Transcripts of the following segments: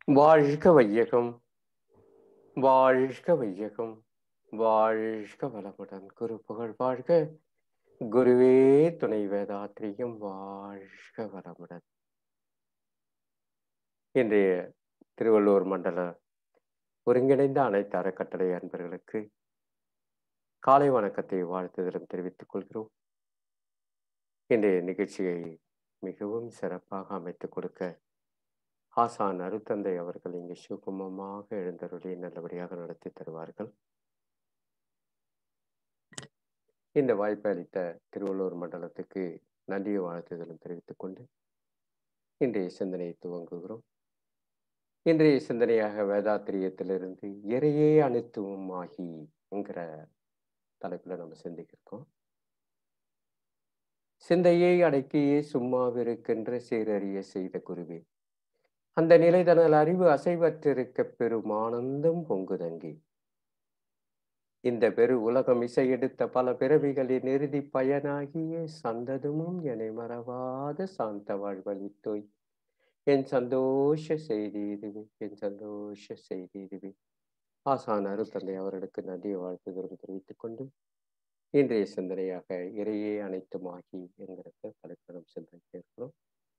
வாழ்க வையகம் வாழ்க வையகம் வாழ்க வளமுடன் குரு புகழ் வாழ்க குருவே துணை வேதாத்திரியம் வாழ்க வளமுடன் இன்றைய திருவள்ளூர் மண்டல ஒருங்கிணைந்த அனைத்து அறக்கட்டளை அன்பர்களுக்கு காலை வணக்கத்தை வாழ்த்துதலும் தெரிவித்துக் கொள்கிறோம் இன்றைய நிகழ்ச்சியை மிகவும் சிறப்பாக அமைத்துக் கொடுக்க ஆசான் அருத்தந்தை அவர்கள் இங்கு சுகுமமாக எழுந்தருளி நல்லபடியாக நடத்தி தருவார்கள் இந்த வாய்ப்பை அளித்த திருவள்ளூர் மண்டலத்துக்கு நன்றிய வாழ்த்துதலும் தெரிவித்துக் கொண்டு இன்றைய சிந்தனையை துவங்குகிறோம் இன்றைய சிந்தனையாக வேதாத்திரியத்திலிருந்து இறையே அனுத்துவம் ஆகி என்கிற தலைப்புல நம்ம சிந்திக்கிருக்கோம் சிந்தையை அடக்கியே சும்மாவிருக்கின்ற சீரறிய செய்த குருவே அந்த நிலை தனல் அறிவு அசைவற்றிருக்க பெரும் ஆனந்தம் பொங்குதங்கி இந்த பெரு உலகம் இசையெடுத்த பல பிறவிகளின் இறுதி பயனாகிய சந்ததமும் என்னை மறவாத சாந்த வாழ்வழித்தோய் என் சந்தோஷ செய்தி இதுவே என் சந்தோஷ செய்தி இதுவே ஆசான் அருத்தந்தை அவர்களுக்கு நன்றிய வாழ்த்துதலும் தெரிவித்துக் கொண்டு இன்றைய சிந்தனையாக இறையே அனைத்துமாகி என்கிற தலைப்பிடம் சிந்தனை இருக்கிறோம்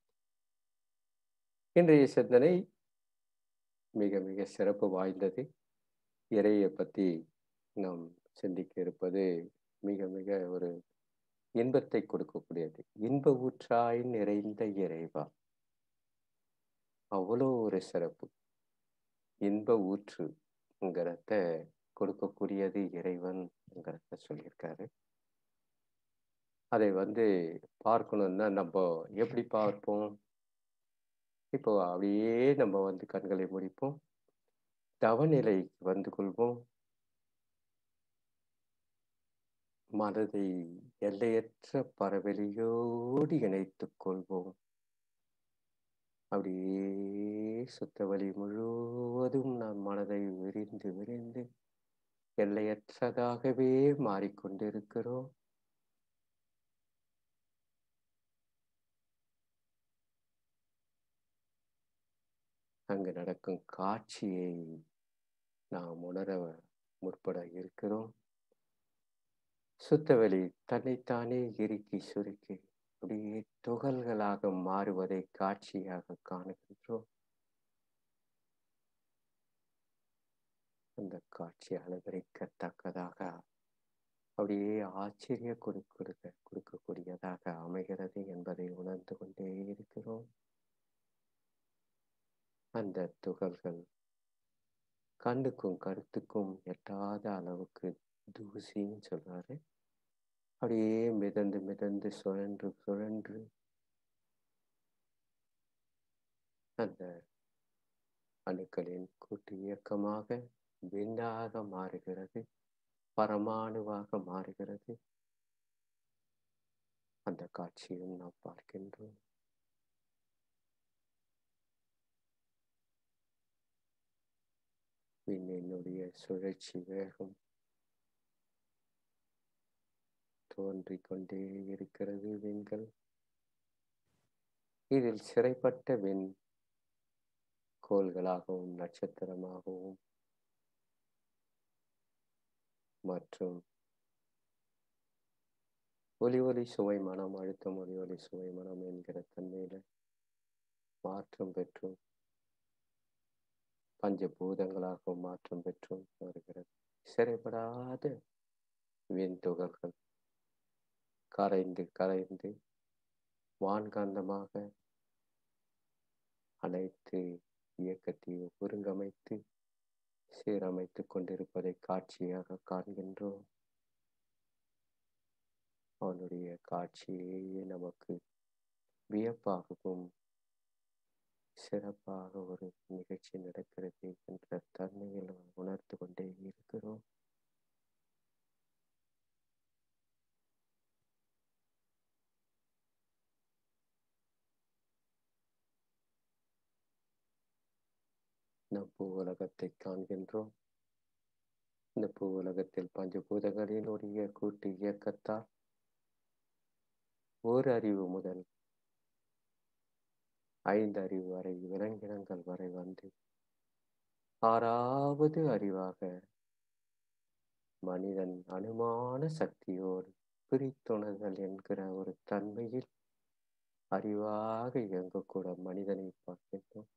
இன்றைய சிந்தனை மிக மிக சிறப்பு வாய்ந்தது இறையை பற்றி நாம் சிந்திக்க இருப்பது மிக மிக ஒரு இன்பத்தை கொடுக்கக்கூடியது இன்ப ஊற்றாய் நிறைந்த இறைவா அவ்வளோ ஒரு சிறப்பு இன்ப ஊற்றுங்கிறத கொடுக்கக்கூடியது இறைவன்ங்கிறத சொல்லியிருக்காரு அதை வந்து பார்க்கணும்னா நம்ம எப்படி பார்ப்போம் இப்போ அப்படியே நம்ம வந்து கண்களை முடிப்போம் தவநிலை வந்து கொள்வோம் மனதை எல்லையற்ற பரவெளியோடு இணைத்துக் கொள்வோம் அப்படியே சுத்த வழி முழுவதும் நாம் மனதை விரிந்து விரிந்து எல்லையற்றதாகவே மாறிக்கொண்டிருக்கிறோம் அங்கு நடக்கும் காட்சியை நாம் உணர முற்பட இருக்கிறோம் சுத்தவெளி தன்னைத்தானே இறுக்கி சுருக்கி அப்படியே துகள்களாக மாறுவதை காட்சியாக காணுகின்றோம் அந்த காட்சி அலங்கரிக்கத்தக்கதாக அப்படியே ஆச்சரிய கொடுக்க கொடுக்கக்கூடியதாக அமைகிறது என்பதை உணர்ந்து கொண்டே இருக்கிறோம் அந்த துகள்கள் கண்ணுக்கும் கருத்துக்கும் எட்டாத அளவுக்கு தூசின்னு சொல்றாரு அப்படியே மிதந்து மிதந்து சுழன்று சுழன்று அந்த அணுக்களின் கூட்டு இயக்கமாக விண்ணாக மாறுகிறது பரமாணுவாக மாறுகிறது அந்த காட்சியும் நாம் பார்க்கின்றோம் விண்ணினுடைய சுழற்சி வேகம் தோன்றிக் கொண்டே இருக்கிறது விண்கள் இதில் சிறைப்பட்ட விண் கோள்களாகவும் நட்சத்திரமாகவும் மற்றும் ஒலி ஒலி சுவை மனம் அழுத்தம் ஒலி ஒலி சுவை மனம் என்கிற தன்மையில மாற்றம் பெற்றும் பஞ்சபூதங்களாகவும் மாற்றம் பெற்றும் வருகிறது சிறைப்படாத விண் துகள்கள் கரைந்து கரைந்து வான்காந்தமாக அனைத்து இயக்கத்தையும் ஒருங்கமைத்து சீரமைத்து கொண்டிருப்பதை காட்சியாக காண்கின்றோம் அவனுடைய காட்சியே நமக்கு வியப்பாகவும் சிறப்பாக ஒரு நிகழ்ச்சி நடக்கிறது என்ற தன்மையில் உணர்ந்து கொண்டே இருக்கிறோம் நம் பூ உலகத்தை காண்கின்றோம் இந்த பூ உலகத்தில் பஞ்சபூதங்களினுடைய கூட்டு இயக்கத்தால் ஓர் அறிவு முதல் ஐந்து அறிவு வரை விலங்கினங்கள் வரை வந்து ஆறாவது அறிவாக மனிதன் அனுமான சக்தியோடு பிரித்துணர்தல் என்கிற ஒரு தன்மையில் அறிவாக இயங்கக்கூட மனிதனை பார்க்கின்றோம்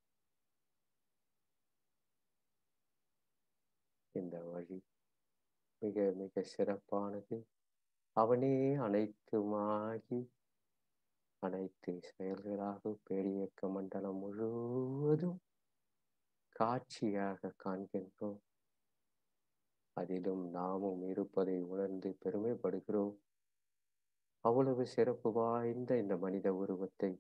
இந்த வழி மிக மிக சிறப்பானது அவனே அனைத்துமாகி அனைத்து செயல்களாக பேரியக்க மண்டலம் முழுவதும் காட்சியாக காண்கின்றோம் அதிலும் நாமும் இருப்பதை உணர்ந்து பெருமைப்படுகிறோம் அவ்வளவு சிறப்பு வாய்ந்த இந்த மனித உருவத்தை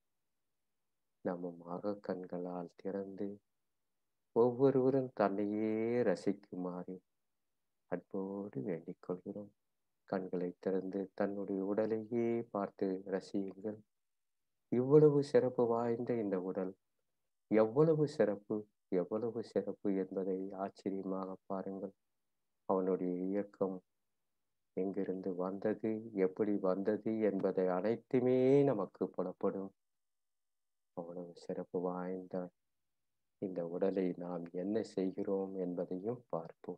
நம்ம கண்களால் திறந்து ஒவ்வொருவரும் தன்னையே ரசிக்குமாறு அன்போடு வேண்டிக் கொள்கிறோம் கண்களை திறந்து தன்னுடைய உடலையே பார்த்து ரசியுங்கள் இவ்வளவு சிறப்பு வாய்ந்த இந்த உடல் எவ்வளவு சிறப்பு எவ்வளவு சிறப்பு என்பதை ஆச்சரியமாக பாருங்கள் அவனுடைய இயக்கம் எங்கிருந்து வந்தது எப்படி வந்தது என்பதை அனைத்துமே நமக்கு புலப்படும் அவ்வளவு சிறப்பு வாய்ந்த இந்த உடலை நாம் என்ன செய்கிறோம் என்பதையும் பார்ப்போம்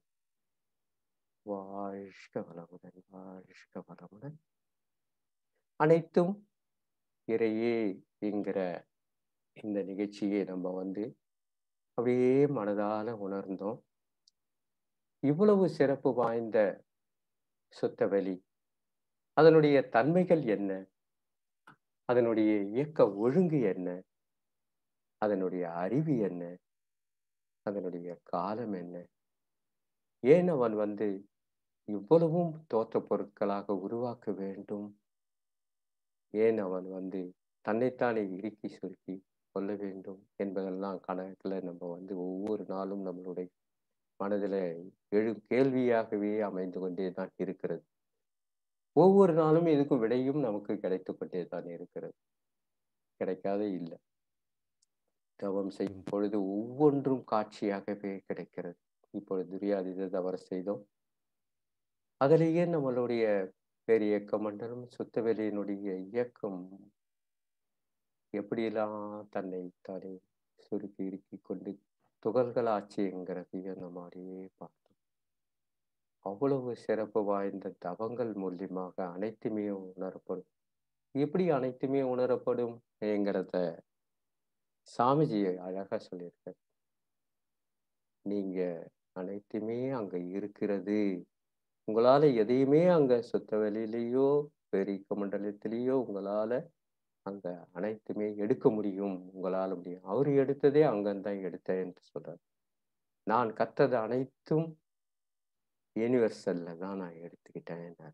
வாழ்க வளமுடன் வாழ்க வளமுடன் அனைத்தும் இறையே என்கிற இந்த நிகழ்ச்சியை நம்ம வந்து அப்படியே மனதால உணர்ந்தோம் இவ்வளவு சிறப்பு வாய்ந்த சுத்தவெளி அதனுடைய தன்மைகள் என்ன அதனுடைய இயக்க ஒழுங்கு என்ன அதனுடைய அறிவு என்ன அதனுடைய காலம் என்ன ஏன் அவன் வந்து இவ்வளவும் தோற்ற பொருட்களாக உருவாக்க வேண்டும் ஏன் அவன் வந்து தன்னைத்தானே இறுக்கி சுருக்கி கொள்ள வேண்டும் என்பதெல்லாம் கணக்கில் நம்ம வந்து ஒவ்வொரு நாளும் நம்மளுடைய மனதில் எழு கேள்வியாகவே அமைந்து கொண்டே தான் இருக்கிறது ஒவ்வொரு நாளும் இதுக்கு விடையும் நமக்கு கிடைத்து கொண்டே தான் இருக்கிறது கிடைக்காத இல்லை தவம் செய்யும் பொழுது ஒவ்வொன்றும் காட்சியாகவே கிடைக்கிறது இப்பொழுது துரியாதித தவறு செய்தோம் அதிலேயே நம்மளுடைய பேரியக்க மண்டலம் சுத்தவெளியினுடைய இயக்கம் எப்படியெல்லாம் தன்னை தானே சுருக்கி இறுக்கி கொண்டு துகள்கள் ஆட்சிங்கிறதையும் நம்ம அப்படியே பார்த்தோம் அவ்வளவு சிறப்பு வாய்ந்த தவங்கள் மூலியமாக அனைத்துமே உணரப்படும் எப்படி அனைத்துமே உணரப்படும் என்கிறத சாமிஜி அழகா சொல்லியிருக்கார் நீங்க அனைத்துமே அங்க இருக்கிறது உங்களால எதையுமே அங்க சுத்த வெளியிலேயோ பெரிய மண்டலத்திலேயோ உங்களால அங்க அனைத்துமே எடுக்க முடியும் உங்களால முடியும் அவர் எடுத்ததே அங்கந்தான் எடுத்தேன் என்று சொல்றார் நான் கத்தது அனைத்தும் யூனிவர்சல்ல தான் நான் எடுத்துக்கிட்டேன்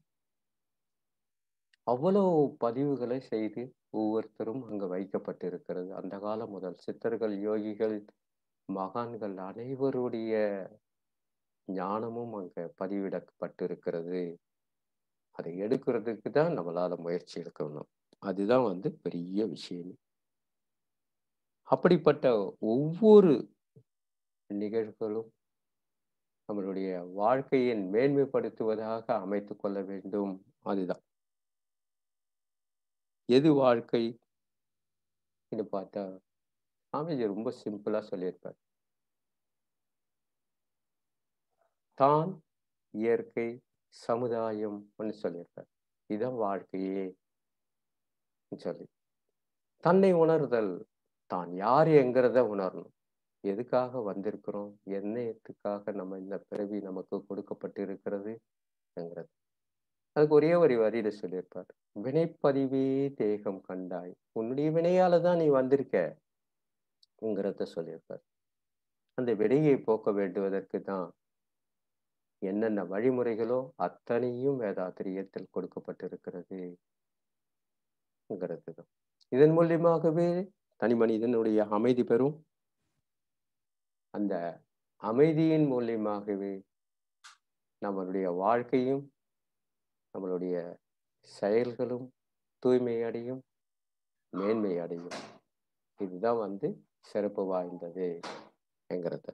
அவ்வளவு பதிவுகளை செய்து ஒவ்வொருத்தரும் அங்கு வைக்கப்பட்டு இருக்கிறது அந்த காலம் முதல் சித்தர்கள் யோகிகள் மகான்கள் அனைவருடைய ஞானமும் அங்க பதிவிடப்பட்டிருக்கிறது அதை எடுக்கிறதுக்கு தான் நம்மளால முயற்சி எடுக்கணும் அதுதான் வந்து பெரிய விஷயம் அப்படிப்பட்ட ஒவ்வொரு நிகழ்வுகளும் நம்மளுடைய வாழ்க்கையின் மேன்மைப்படுத்துவதாக அமைத்து கொள்ள வேண்டும் அதுதான் எது வாழ்க்கை பார்த்தா சாமிஜி ரொம்ப சிம்பிளா சொல்லியிருப்பார் தான் இயற்கை சமுதாயம் சொல்லியிருப்பார் இதுதான் வாழ்க்கையே சொல்லி தன்னை உணர்தல் தான் யார் என்கிறத உணரணும் எதுக்காக வந்திருக்கிறோம் என்னத்துக்காக நம்ம இந்த பிறவி நமக்கு கொடுக்கப்பட்டு இருக்கிறது என்கிறது அதுக்கு ஒரே ஒரு வரியில சொல்லியிருப்பார் வினைப்பதிவே தேகம் கண்டாய் உன்னுடைய வினையால தான் நீ வந்திருக்கங்கிறத சொல்லியிருப்பார் அந்த விடையை போக்க வேண்டுவதற்கு தான் என்னென்ன வழிமுறைகளோ அத்தனையும் வேதாத்திரியத்தில் கொடுக்கப்பட்டிருக்கிறது தான் இதன் மூலியமாகவே தனி மனிதனுடைய அமைதி பெறும் அந்த அமைதியின் மூலியமாகவே நம்மளுடைய வாழ்க்கையும் நம்மளுடைய செயல்களும் தூய்மை அடையும் மேன்மை அடையும் இதுதான் வந்து சிறப்பு வாய்ந்தது என்கிறது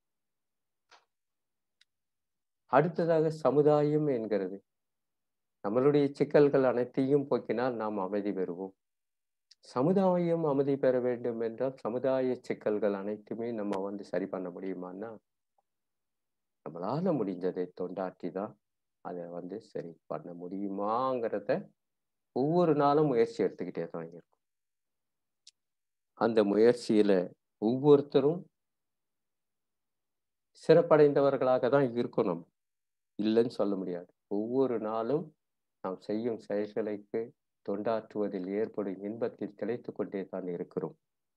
அடுத்ததாக சமுதாயம் என்கிறது நம்மளுடைய சிக்கல்கள் அனைத்தையும் போக்கினால் நாம் அமைதி பெறுவோம் சமுதாயம் அமைதி பெற வேண்டும் என்றால் சமுதாய சிக்கல்கள் அனைத்துமே நம்ம வந்து சரி பண்ண முடியுமான்னா நம்மளால முடிஞ்சதை தொண்டாற்றி தான் அதை வந்து சரி பண்ண முடியுமாங்கிறத ஒவ்வொரு நாளும் முயற்சி எடுத்துக்கிட்டே தான் இருக்கும் அந்த முயற்சியில ஒவ்வொருத்தரும் சிறப்படைந்தவர்களாக தான் இருக்கணும் இல்லைன்னு சொல்ல முடியாது ஒவ்வொரு நாளும் நாம் செய்யும் செயல்களுக்கு தொண்டாற்றுவதில் ஏற்படும் இன்பத்தில் திளைத்து கொண்டே தான் இருக்கிறோம்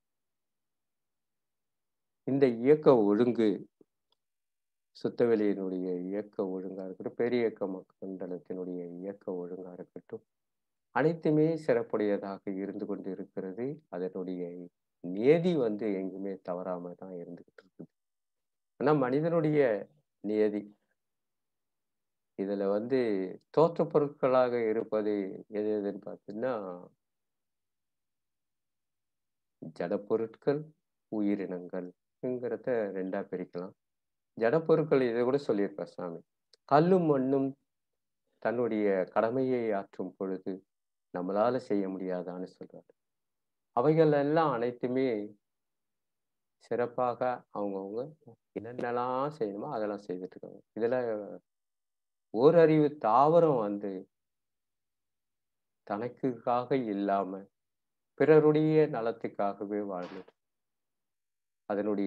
இந்த இயக்க ஒழுங்கு சுத்தவெளியினுடைய இயக்க ஒழுங்கா இருக்கட்டும் பெரிய இயக்க மண்டலத்தினுடைய இயக்க ஒழுங்கா இருக்கட்டும் அனைத்துமே சிறப்புடையதாக இருந்து கொண்டு இருக்கிறது அதனுடைய நியதி வந்து எங்குமே தவறாம தான் இருந்துகிட்டு இருக்குது ஆனா மனிதனுடைய நியதி இதுல வந்து தோற்ற பொருட்களாக இருப்பது எது எதுன்னு பார்த்தீங்கன்னா ஜட பொருட்கள் உயிரினங்கள்ங்கிறத ரெண்டா பிரிக்கலாம் ஜட பொருட்கள் இதை கூட சொல்லியிருப்பார் சாமி கல்லும் மண்ணும் தன்னுடைய கடமையை ஆற்றும் பொழுது நம்மளால செய்ய முடியாதான்னு சொல்றாரு அவைகள் எல்லாம் அனைத்துமே சிறப்பாக அவங்கவுங்க என்னென்னலாம் செய்யணுமோ அதெல்லாம் செய்துட்டு இருக்காங்க இதுல ஓரறிவு தாவரம் வந்து தனக்குக்காக இல்லாம பிறருடைய நலத்துக்காகவே வாழ்ந்துட்டு அதனுடைய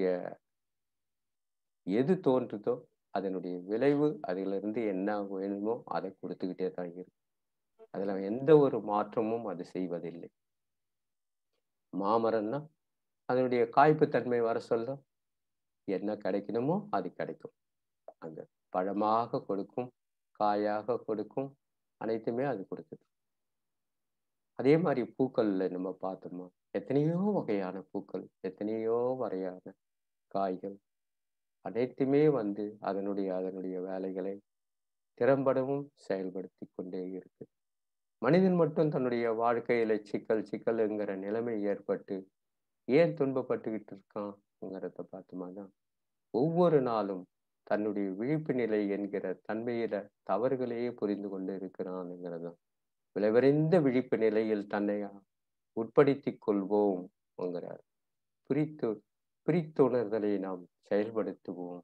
எது தோன்றுதோ அதனுடைய விளைவு அதிலிருந்து என்ன வேணுமோ அதை கொடுத்துக்கிட்டே தான் இருக்கும் அதுல எந்த ஒரு மாற்றமும் அது செய்வதில்லை மாமரம்னா அதனுடைய காய்ப்பு தன்மை வர சொல்ல என்ன கிடைக்கணுமோ அது கிடைக்கும் அந்த பழமாக கொடுக்கும் காயாக கொடுக்கும் அனைத்துமே அது கொடுக்குது அதே மாதிரி பூக்கள்ல நம்ம பார்த்தோமா எத்தனையோ வகையான பூக்கள் எத்தனையோ வகையான காய்கள் அனைத்துமே வந்து அதனுடைய அதனுடைய வேலைகளை திறம்படவும் செயல்படுத்தி கொண்டே இருக்கு மனிதன் மட்டும் தன்னுடைய வாழ்க்கையில சிக்கல் சிக்கல்ங்கிற நிலைமை ஏற்பட்டு ஏன் துன்பப்பட்டுக்கிட்டு இருக்கான்ங்கிறத பார்த்தோம்னா ஒவ்வொரு நாளும் தன்னுடைய விழிப்பு நிலை என்கிற தன்மையில தவறுகளையே புரிந்து கொண்டு இருக்கிறான்ங்கிறதும் விளைவறிந்த விழிப்பு நிலையில் தன்னை உட்படுத்தி கொள்வோம்ங்கிறார் பிரித்து பிரித்துணர்தலை நாம் செயல்படுத்துவோம்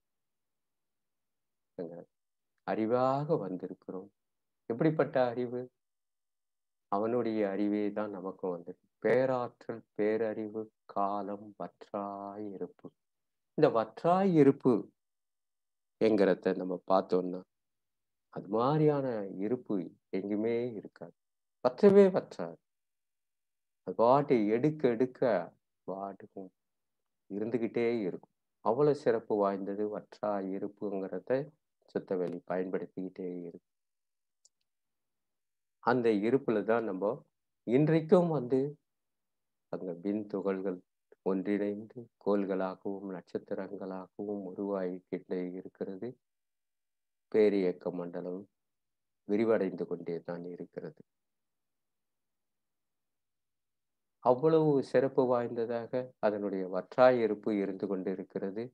அறிவாக வந்திருக்கிறோம் எப்படிப்பட்ட அறிவு அவனுடைய அறிவே தான் நமக்கும் வந்தது பேராற்றல் பேரறிவு காலம் வற்றாய் இருப்பு இந்த வற்றாய் இருப்பு என்கிறத நம்ம பார்த்தோம்னா அது மாதிரியான இருப்பு எங்குமே இருக்காது வற்றவே வற்றாது அது பாட்டு எடுக்க எடுக்க பாட்டுக்கும் இருந்துகிட்டே இருக்கும் அவ்வளவு சிறப்பு வாய்ந்தது வற்றா இருப்புங்கிறத சுத்தவெளி பயன்படுத்திக்கிட்டே இருக்கு அந்த இருப்புல தான் நம்ம இன்றைக்கும் வந்து அந்த விண் துகள்கள் ஒன்றிணைந்து கோள்களாகவும் நட்சத்திரங்களாகவும் உருவாகிக்கிட்டே இருக்கிறது பேரியக்க மண்டலம் விரிவடைந்து கொண்டே தான் இருக்கிறது அவ்வளவு சிறப்பு வாய்ந்ததாக அதனுடைய வற்றாய் இருப்பு இருந்து கொண்டு இருக்கிறது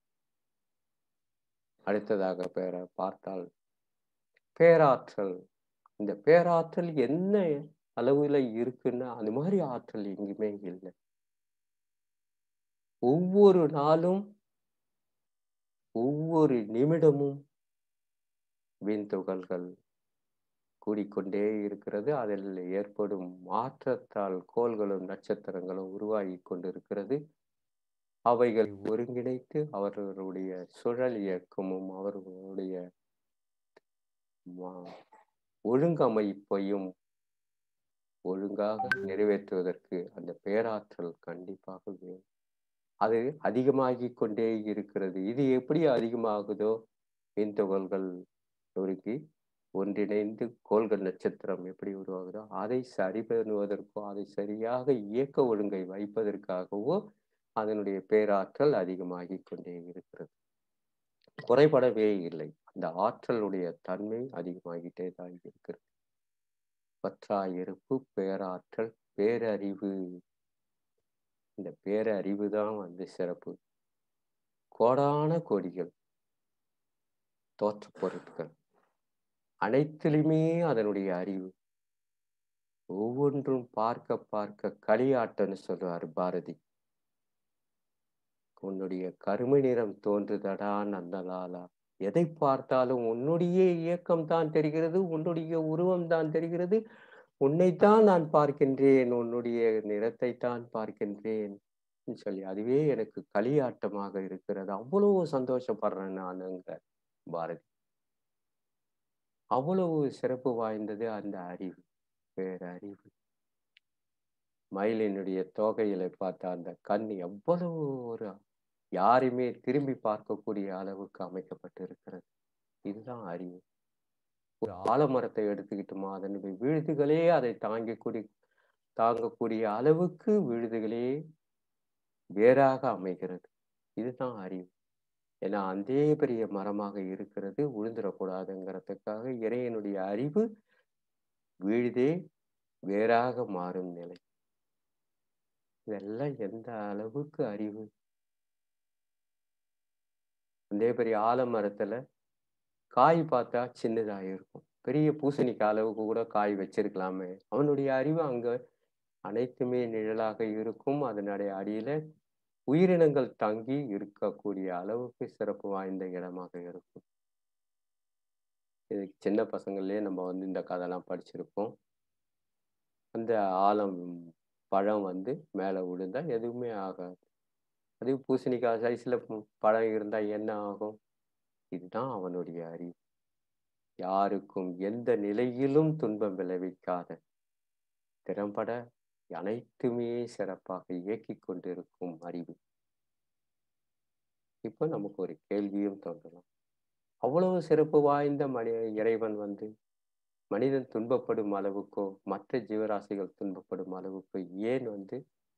அடுத்ததாக பேர பார்த்தால் பேராற்றல் இந்த பேராற்றல் என்ன அளவுல இருக்குன்னா அது மாதிரி ஆற்றல் எங்குமே இல்லை ஒவ்வொரு நாளும் ஒவ்வொரு நிமிடமும் விண்துகள்கள் கூடிக்கொண்டே இருக்கிறது அதில் ஏற்படும் மாற்றத்தால் கோள்களும் நட்சத்திரங்களும் உருவாகி கொண்டிருக்கிறது அவைகளை ஒருங்கிணைத்து அவர்களுடைய சுழல் இயக்கமும் அவர்களுடைய ஒழுங்கமைப்பையும் ஒழுங்காக நிறைவேற்றுவதற்கு அந்த பேராற்றல் கண்டிப்பாக வேணும் அது அதிகமாகி கொண்டே இருக்கிறது இது எப்படி அதிகமாகுதோ விண்துகள்கள் நொறுக்கி ஒன்றிணைந்து கோள்கள் நட்சத்திரம் எப்படி உருவாகுதோ அதை சரி பண்ணுவதற்கோ அதை சரியாக இயக்க ஒழுங்கை வைப்பதற்காகவோ அதனுடைய பேராற்றல் அதிகமாகி கொண்டே இருக்கிறது குறைபடவே இல்லை அந்த ஆற்றலுடைய தன்மை அதிகமாகிட்டே தான் இருக்கிறது பற்றாயிருப்பு பேராற்றல் பேரறிவு இந்த பேரறிவு தான் வந்து சிறப்பு கோடான கோடிகள் தோற்ற பொருட்கள் அனைத்திலுமே அதனுடைய அறிவு ஒவ்வொன்றும் பார்க்க பார்க்க களியாட்டம்னு சொல்லுவார் பாரதி உன்னுடைய கருமை நிறம் தோன்றுதடா நந்தலாலா எதை பார்த்தாலும் உன்னுடைய இயக்கம் தான் தெரிகிறது உன்னுடைய உருவம் தான் தெரிகிறது உன்னைத்தான் நான் பார்க்கின்றேன் உன்னுடைய நிறத்தை தான் பார்க்கின்றேன் சொல்லி அதுவே எனக்கு களியாட்டமாக இருக்கிறது அவ்வளவு சந்தோஷப்படுறேன் நானுங்க பாரதி அவ்வளவு சிறப்பு வாய்ந்தது அந்த அறிவு வேற அறிவு மயிலினுடைய தோகையில பார்த்த அந்த கண் எவ்வளவு ஒரு யாருமே திரும்பி பார்க்கக்கூடிய அளவுக்கு அமைக்கப்பட்டு இருக்கிறது இதுதான் அறிவு ஒரு ஆலமரத்தை எடுத்துக்கிட்டோமா அதனுடைய விழுதுகளே அதை தாங்கக்கூடிய தாங்கக்கூடிய அளவுக்கு விழுதுகளே வேறாக அமைகிறது இதுதான் அறிவு ஏன்னா அதே பெரிய மரமாக இருக்கிறது விழுந்துடக்கூடாதுங்கிறதுக்காக இறையனுடைய அறிவு வீழ்தே வேறாக மாறும் நிலை இதெல்லாம் எந்த அளவுக்கு அறிவு அதே பெரிய ஆலமரத்துல காய் பார்த்தா சின்னதாக இருக்கும் பெரிய பூசணிக்காய் அளவுக்கு கூட காய் வச்சிருக்கலாமே அவனுடைய அறிவு அங்க அனைத்துமே நிழலாக இருக்கும் அதனுடைய அடியில உயிரினங்கள் தங்கி இருக்கக்கூடிய அளவுக்கு சிறப்பு வாய்ந்த இடமாக இருக்கும் இது சின்ன பசங்கள்லயே நம்ம வந்து இந்த கதைலாம் படிச்சிருப்போம் அந்த ஆலம் பழம் வந்து மேலே விழுந்தா எதுவுமே ஆகாது அது பூசணிக்காய் சைஸ்ல பழம் இருந்தா என்ன ஆகும் இதுதான் அவனுடைய அறிவு யாருக்கும் எந்த நிலையிலும் துன்பம் விளைவிக்காத திறம்பட அனைத்துமே சிறப்பாக இயக்கி கொண்டிருக்கும் அறிவு இப்போ நமக்கு ஒரு கேள்வியும் தோன்றலாம் அவ்வளவு சிறப்பு வாய்ந்த மனி இறைவன் வந்து மனிதன் துன்பப்படும் அளவுக்கோ மற்ற ஜீவராசிகள் துன்பப்படும் அளவுக்கு ஏன் வந்து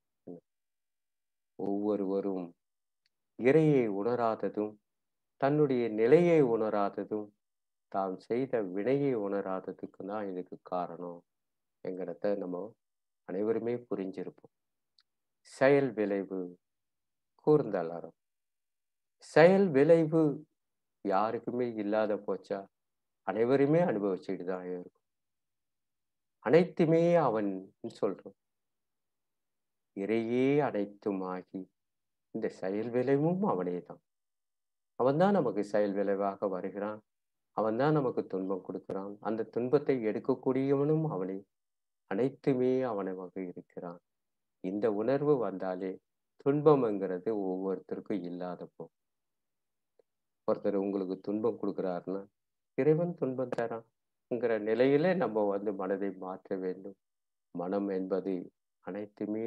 ஒவ்வொருவரும் இறையை உணராததும் தன்னுடைய நிலையை உணராததும் தாம் செய்த வினையை உணராததுக்கு தான் இதுக்கு காரணம் என்கிறத நம்ம அனைவருமே புரிஞ்சிருப்போம் செயல் விளைவு கூர்ந்தளரம் செயல் விளைவு யாருக்குமே இல்லாத போச்சா அனைவருமே அனுபவிச்சுட்டு தான் இருக்கும் அனைத்துமே அவன் சொல்றோம் இறையே அனைத்துமாகி இந்த செயல் விளைவும் அவனே தான் அவன் தான் நமக்கு செயல் விளைவாக வருகிறான் அவன் தான் நமக்கு துன்பம் கொடுக்கிறான் அந்த துன்பத்தை எடுக்கக்கூடியவனும் அவனே அனைத்துமே அவனவாக இருக்கிறான் இந்த உணர்வு வந்தாலே துன்பம்ங்கிறது ஒவ்வொருத்தருக்கும் இல்லாதப்போ ஒருத்தர் உங்களுக்கு துன்பம் கொடுக்குறாருன்னா இறைவன் துன்பம் தரான்ங்கிற நிலையில நம்ம வந்து மனதை மாற்ற வேண்டும் மனம் என்பது அனைத்துமே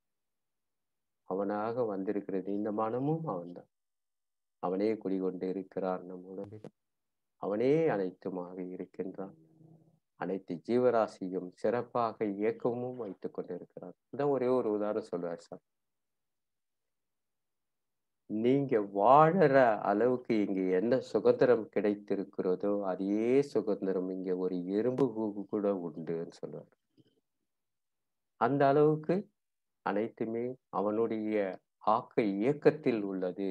அவனாக வந்திருக்கிறது இந்த மனமும் அவன்தான் அவனே குடிகொண்டு இருக்கிறான் நம் உணவில் அவனே அனைத்துமாக இருக்கின்றான் அனைத்து ஜீவராசியும் சிறப்பாக இயக்கமும் வைத்துக் கொண்டிருக்கிறார் இதான் ஒரே ஒரு உதாரணம் சொல்லுவார் சார் நீங்க வாழற அளவுக்கு இங்க என்ன சுதந்திரம் கிடைத்திருக்கிறதோ அதே சுதந்திரம் இங்க ஒரு எறும்பு கூட உண்டுன்னு சொல்லுவார் அந்த அளவுக்கு அனைத்துமே அவனுடைய ஆக்க இயக்கத்தில் உள்ளது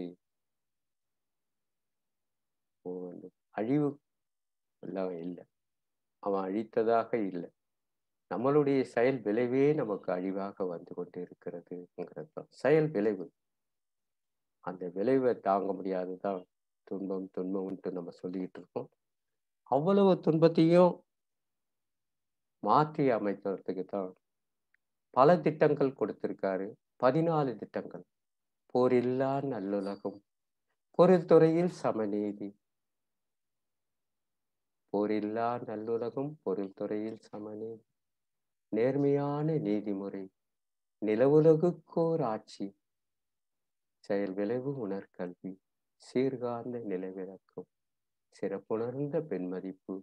அழிவு எல்லாம் இல்லை அவன் அழித்ததாக இல்லை நம்மளுடைய செயல் விளைவே நமக்கு அழிவாக வந்து கொண்டு இருக்கிறதுங்கிறது தான் செயல் விளைவு அந்த விளைவை தாங்க முடியாதுதான் துன்பம் துன்பம்ன்ட்டு நம்ம சொல்லிக்கிட்டு இருக்கோம் அவ்வளவு துன்பத்தையும் மாற்றி அமைக்கிறதுக்கு தான் பல திட்டங்கள் கொடுத்திருக்காரு பதினாலு திட்டங்கள் போரில்லா நல்லுலகம் பொருள்துறையில் சமநீதி போரில்லா நல்லுலகம் பொருள் துறையில் சமநீதி நேர்மையான நீதிமுறை நிலவுலகுக்கோர் ஆட்சி செயல் விளைவு உணர்கல்வி சீர்கார்ந்த நிலைவிளக்கம் சிறப்புணர்ந்த பெண்மதிப்பு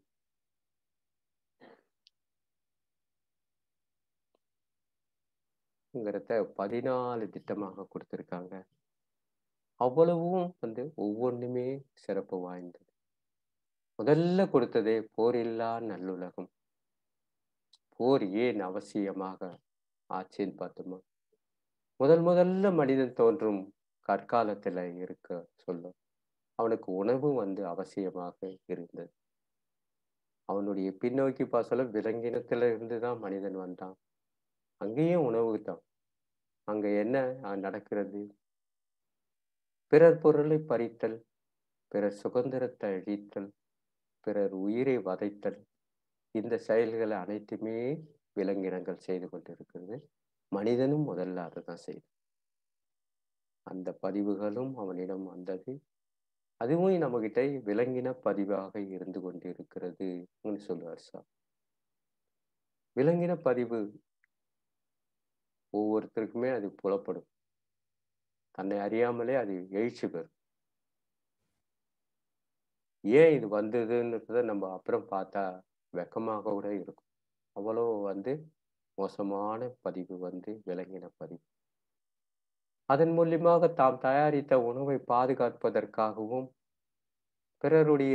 ங்கிறத பதினாலு திட்டமாக கொடுத்துருக்காங்க அவ்வளவும் வந்து ஒவ்வொன்றுமே சிறப்பு வாய்ந்தது முதல்ல கொடுத்ததே போரில்லா நல்லுலகம் போர் ஏன் அவசியமாக ஆச்சுன்னு பார்த்தோமா முதல் முதல்ல மனிதன் தோன்றும் கற்காலத்துல இருக்க சொல்லும் அவனுக்கு உணவு வந்து அவசியமாக இருந்தது அவனுடைய பின்னோக்கி பாசல விலங்கினத்துல இருந்து தான் மனிதன் வந்தான் அங்கேயும் உணவு தான் அங்க என்ன அஹ், நடக்கிறது பிறர் பொருளை பறித்தல் பிறர் சுதந்திரத்தை அழித்தல் பிறர் உயிரை வதைத்தல் இந்த செயல்களை அனைத்துமே விலங்கினங்கள் செய்து கொண்டிருக்கிறது மனிதனும் முதல்ல அதை தான் செய்து அந்த பதிவுகளும் அவனிடம் வந்தது அதுவும் நம்மகிட்ட விலங்கின பதிவாக இருந்து கொண்டிருக்கிறது சொல்லுவார் சார் விலங்கின பதிவு ஒவ்வொருத்தருக்குமே அது புலப்படும் தன்னை அறியாமலே அது எழுச்சி பெறும் ஏன் இது வந்ததுன்றத நம்ம அப்புறம் பார்த்தா வெக்கமாக கூட இருக்கும் அவ்வளோ வந்து மோசமான பதிவு வந்து விலங்கின பதிவு அதன் மூலியமாக தாம் தயாரித்த உணவை பாதுகாப்பதற்காகவும் பிறருடைய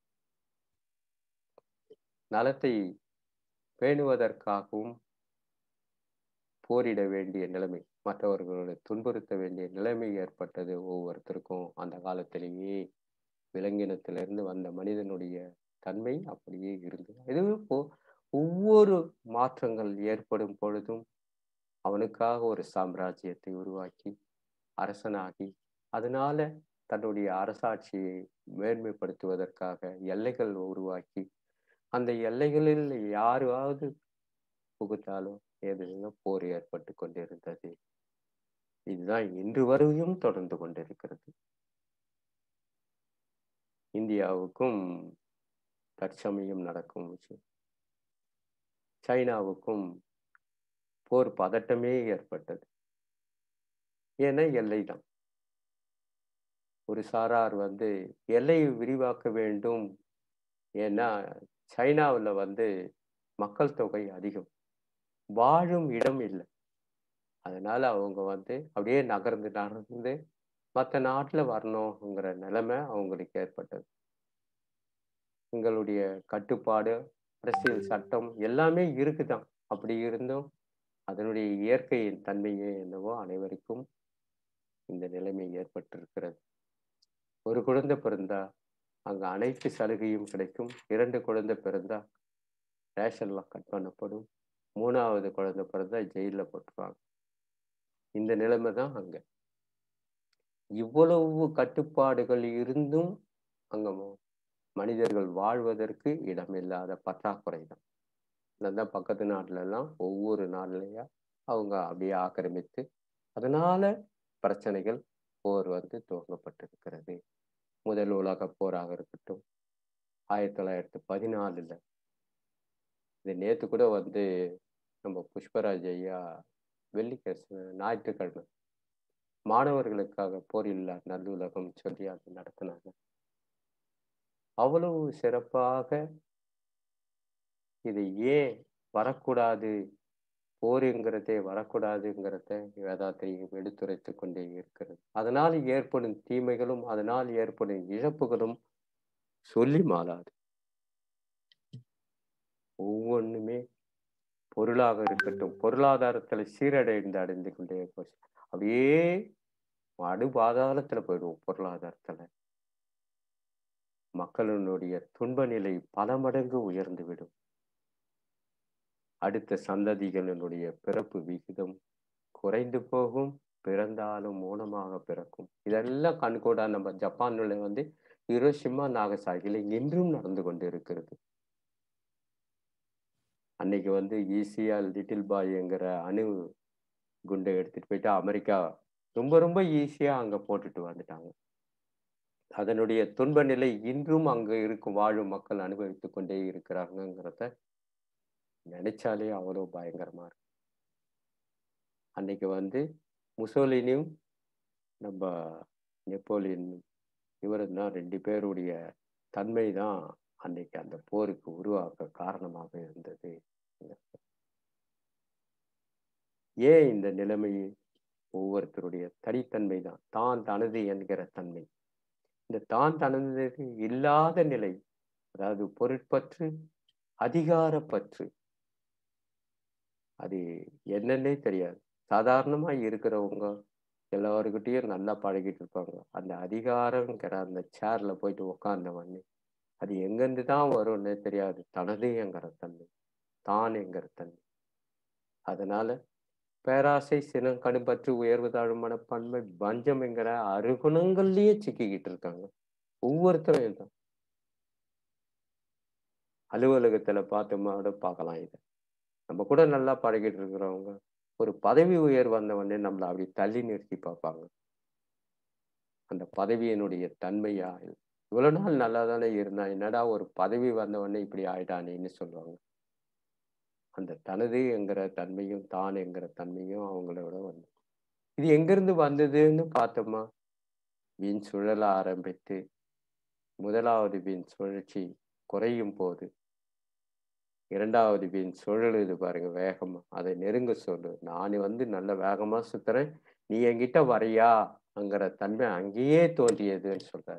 நலத்தை பேணுவதற்காகவும் போரிட வேண்டிய நிலைமை மற்றவர்களை துன்புறுத்த வேண்டிய நிலைமை ஏற்பட்டது ஒவ்வொருத்தருக்கும் அந்த காலத்திலேயே விலங்கினத்திலிருந்து வந்த மனிதனுடைய தன்மை அப்படியே இருந்தது இதுவே போ ஒவ்வொரு மாற்றங்கள் ஏற்படும் பொழுதும் அவனுக்காக ஒரு சாம்ராஜ்யத்தை உருவாக்கி அரசனாகி அதனால தன்னுடைய அரசாட்சியை மேன்மைப்படுத்துவதற்காக எல்லைகள் உருவாக்கி அந்த எல்லைகளில் யாராவது புகுத்தாலும் ஏதேனும் போர் ஏற்பட்டு கொண்டிருந்தது இதுதான் இன்று வரையும் தொடர்ந்து கொண்டிருக்கிறது இந்தியாவுக்கும் தற்சமயம் நடக்கும் விஷயம் சைனாவுக்கும் போர் பதட்டமே ஏற்பட்டது ஏன்னா எல்லை தான் ஒரு சாரார் வந்து எல்லையை விரிவாக்க வேண்டும் ஏன்னா சைனாவில் வந்து மக்கள் தொகை அதிகம் வாழும் இடம் இல்லை அதனால அவங்க வந்து அப்படியே நகர்ந்து நகர்ந்து மற்ற நாட்டில் வரணுங்கிற நிலைமை அவங்களுக்கு ஏற்பட்டது உங்களுடைய கட்டுப்பாடு அரசியல் சட்டம் எல்லாமே இருக்குதான் அப்படி இருந்தும் அதனுடைய இயற்கையின் தன்மையே என்னவோ அனைவருக்கும் இந்த நிலைமை ஏற்பட்டிருக்கிறது ஒரு குழந்தை பிறந்தா அங்க அனைத்து சலுகையும் கிடைக்கும் இரண்டு குழந்தை பிறந்தா ரேஷன்லாம் கட் பண்ணப்படும் மூணாவது குழந்தை பிறந்தா ஜெயில போட்டுருவாங்க இந்த நிலைமை தான் அங்க இவ்வளவு கட்டுப்பாடுகள் இருந்தும் அங்க மனிதர்கள் வாழ்வதற்கு இடமில்லாத பற்றாக்குறை தான் தான் பக்கத்து நாட்டுல எல்லாம் ஒவ்வொரு நாள்லயா அவங்க அப்படியே ஆக்கிரமித்து அதனால பிரச்சனைகள் போர் வந்து துவங்கப்பட்டிருக்கிறது முதல் உலக போராக இருக்கட்டும் ஆயிரத்தி தொள்ளாயிரத்தி பதினாலுல இது நேத்து கூட வந்து நம்ம புஷ்பராஜ் ஐயா வெள்ளிக்கிழமை ஞாயிற்றுக்கிழமை மாணவர்களுக்காக போர் இல்லா நல்லுலகம் சொல்லி அது நடத்தினாங்க அவ்வளவு சிறப்பாக இது ஏன் வரக்கூடாது போருங்கிறதே வரக்கூடாதுங்கிறத வேதாத்திரியும் எடுத்துரைத்து கொண்டே இருக்கிறது அதனால் ஏற்படும் தீமைகளும் அதனால் ஏற்படும் இழப்புகளும் சொல்லி மாறாது ஒவ்வொன்றுமே பொருளாக இருக்கட்டும் பொருளாதாரத்துல சீரடைந்து அடைந்து கொண்டே போச்சு அப்படியே அடு பாதாளத்துல போயிடுவோம் பொருளாதாரத்துல மக்களினுடைய துன்ப நிலை பல மடங்கு உயர்ந்து விடும் அடுத்த சந்ததிகளினுடைய பிறப்பு விகிதம் குறைந்து போகும் பிறந்தாலும் மூலமாக பிறக்கும் இதெல்லாம் கண்கூடா நம்ம ஜப்பான்ல வந்து ஹிரோஷிமா நாகசாகில இன்றும் நடந்து கொண்டு இருக்கிறது அன்னைக்கு வந்து ஈஸியா லிட்டில் பாய்ங்கிற அணு குண்டை எடுத்துட்டு போயிட்டு அமெரிக்கா ரொம்ப ரொம்ப ஈஸியா அங்க போட்டுட்டு வந்துட்டாங்க அதனுடைய துன்ப நிலை இன்றும் அங்க இருக்கும் வாழும் மக்கள் அனுபவித்து கொண்டே இருக்கிறாங்கிறத நினைச்சாலே அவ்வளோ பயங்கரமா இருக்கு அன்னைக்கு வந்து முசோலினியும் நம்ம நெப்போலியன் இவரும் தான் ரெண்டு பேருடைய தன்மை தான் அன்னைக்கு அந்த போருக்கு உருவாக்க காரணமாக இருந்தது ஏன் இந்த நிலைமை ஒவ்வொருத்தருடைய தனித்தன்மை தான் தான் தனது என்கிற தன்மை இந்த தான் தனது இல்லாத நிலை அதாவது பொருட்பற்று அதிகாரப்பற்று அது என்னன்னே தெரியாது சாதாரணமா இருக்கிறவங்க எல்லாருக்கிட்டையும் நல்லா பழகிட்டு இருப்பாங்க அந்த அதிகாரங்கிற அந்த சேர்ல போயிட்டு உக்காந்த உடனே அது எங்கிருந்து தான் வரும்னே தெரியாது தனது என்கிற தன்மை தான் என்கிற தன்மை அதனால பேராசை சினம் கடும்பற்று உயர்வு தாழும் மனப்பான்மை பஞ்சம் என்கிற அருகுணங்கள்லயே சிக்கிக்கிட்டு இருக்காங்க ஒவ்வொருத்தரும் தான் அலுவலகத்துல பார்த்தோமா பார்க்கலாம் இதை நம்ம கூட நல்லா பழகிட்டு இருக்கிறவங்க ஒரு பதவி உயர் வந்த உடனே நம்மளை அப்படி தள்ளி நிறுத்தி பார்ப்பாங்க அந்த பதவியினுடைய தன்மையா இவ்வளவு நாள் நல்லா தானே இருந்தா என்னடா ஒரு பதவி வந்த உடனே இப்படி ஆயிட்டானேன்னு சொல்லுவாங்க அந்த தனது என்கிற தன்மையும் தான் என்கிற தன்மையும் அவங்களோட வந்து இது எங்கிருந்து வந்ததுன்னு பார்த்தோமா வீண் சுழல ஆரம்பித்து முதலாவது வீண் சுழற்சி குறையும் போது இரண்டாவது வீண் சுழலுது பாருங்க வேகமா அதை நெருங்க சொல்லு நான் வந்து நல்ல வேகமா சுத்துறேன் நீ என்கிட்ட வரையாங்கிற தன்மை அங்கேயே தோன்றியதுன்னு சொல்றாரு